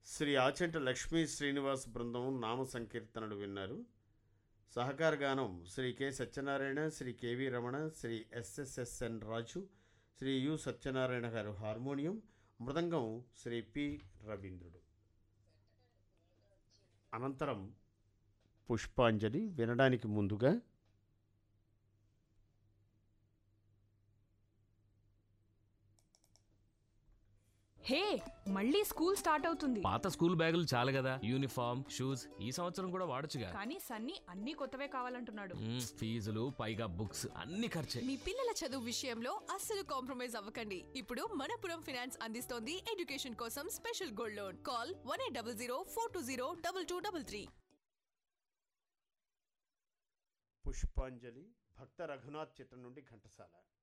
శ్రీ ఆచెంట లక్ష్మీ శ్రీనివాస్ బృందం నామ సంకీర్తనలు విన్నారు సహకార గానం Shri K Satyanarayana Shri K V Ramana Shri S S S N Raju Shri U Satyanarayana గారు హార్మోనియం మృదంగం శ్రీ పి రవీంద్రుడు అనంతరం పుష్పాంజలి వినడానికి ముందుగా హే మళ్ళీ స్కూల్ స్టార్ట్ అవుతుంది పాత స్కూల్ బ్యాగులు చాలు కదా యూనిఫామ్ షూస్ ఈ సంవత్సరం కూడా వాడొచ్చుగా కానీ సన్నీ అన్ని కొత్తవే కావాలంటున్నాడు మ్మ్, ఫీజులు పైగా బుక్స్ అన్ని ఖర్చే మీ పిల్లల చదువు విషయంలో అస్సలు కాంప్రమైజ్ అవ్వకండి ఇప్పుడు మనపురం ఫినాన్స్ అందిస్తోంది ఎడ్యుకేషన్ కోసం special gold loan call one eight double zero four two zero double two double three Pushpanjali భక్త రఘునాథ్ చిత్రం నుండి ఘంటసాల